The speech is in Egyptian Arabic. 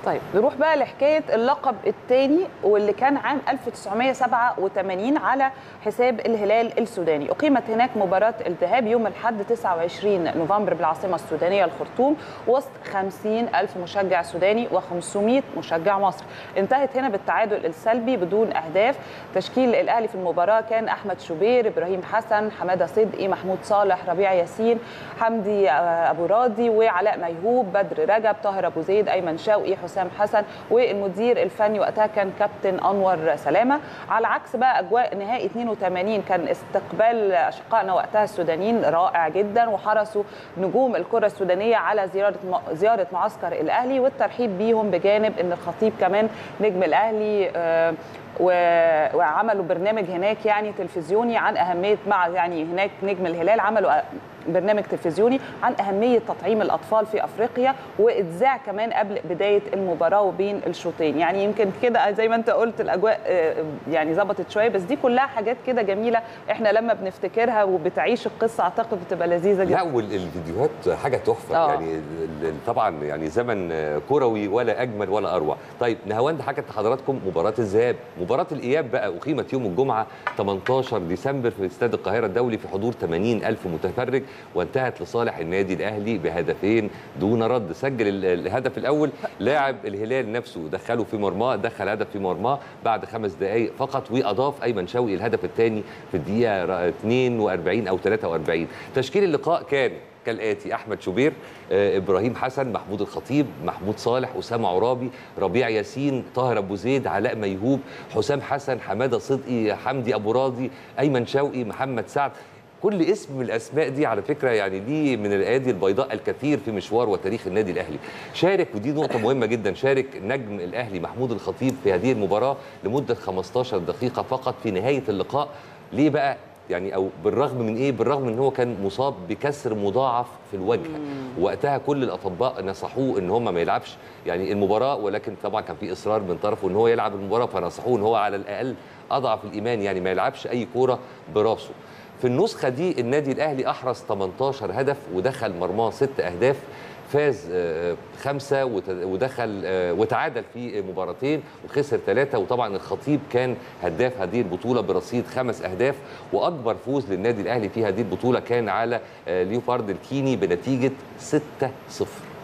طيب نروح بقى لحكايه اللقب الثاني واللي كان عام 1987 على حساب الهلال السوداني اقيمت هناك مباراه الذهاب يوم الاحد 29 نوفمبر بالعاصمه السودانيه الخرطوم وسط 50 الف مشجع سوداني و500 مشجع مصر انتهت هنا بالتعادل السلبي بدون اهداف تشكيل الاهلي في المباراه كان احمد شوبير ابراهيم حسن حماده صدقي محمود صالح ربيع ياسين حمدي ابو راضي وعلاء ميهوب بدر رجب طاهر ابو زيد ايمن شوقي حسام حسن والمدير الفني وقتها كان كابتن انور سلامه على عكس بقى اجواء نهائي 82 كان استقبال اشقائنا وقتها السودانيين رائع جدا وحرصوا نجوم الكره السودانيه على زياره زياره معسكر الاهلي والترحيب بيهم بجانب ان الخطيب كمان نجم الاهلي آه وعملوا برنامج هناك يعني تلفزيوني عن اهميه مع يعني هناك نجم الهلال عملوا برنامج تلفزيوني عن اهميه تطعيم الاطفال في افريقيا واتذاع كمان قبل بدايه المباراه وبين الشوطين يعني يمكن كده زي ما انت قلت الاجواء يعني ظبطت شويه بس دي كلها حاجات كده جميله احنا لما بنفتكرها وبتعيش القصه اعتقد بتبقى لذيذه جدا لا والفيديوهات حاجه تحفه آه. يعني طبعا يعني زمن كروي ولا اجمل ولا اروع طيب نهاوند حكت لحضراتكم مباراه الذهاب مباراه الاياب بقى اقيمت يوم الجمعه 18 ديسمبر في استاد القاهره الدولي في حضور 80 الف متفرج وانتهت لصالح النادي الاهلي بهدفين دون رد سجل الهدف الاول لاعب الهلال نفسه دخله في مرماه دخل هدف في مرماه بعد خمس دقائق فقط واضاف ايمن شوقي الهدف الثاني في الدقيقه 42 او 43 تشكيل اللقاء كان كالاتي احمد شوبير آه، ابراهيم حسن محمود الخطيب محمود صالح اسامه عرابي ربيع ياسين طاهر ابو زيد علاء ميهوب حسام حسن حماده صدقي حمدي ابو راضي ايمن شوقي محمد سعد كل اسم من الاسماء دي على فكره يعني ليه من الايادي البيضاء الكثير في مشوار وتاريخ النادي الاهلي شارك ودي نقطه مهمه جدا شارك نجم الاهلي محمود الخطيب في هذه المباراه لمده 15 دقيقه فقط في نهايه اللقاء ليه بقى يعني او بالرغم من ايه بالرغم من ان هو كان مصاب بكسر مضاعف في الوجه وقتها كل الاطباء نصحوه ان هم ما يلعبش يعني المباراه ولكن طبعا كان في اصرار من طرفه ان هو يلعب المباراه فنصحوه ان هو على الاقل اضعف الايمان يعني ما يلعبش اي كوره براسه في النسخه دي النادي الاهلي احرز 18 هدف ودخل مرماه ست اهداف فاز آه، خمسة وت- ودخل آه، وتعادل في مباراتين وخسر ثلاثة وطبعا الخطيب كان هداف هذه البطولة برصيد خمس أهداف وأكبر فوز للنادي الأهلي في هذه البطولة كان على آه، ليوبارد الكيني بنتيجة 6-0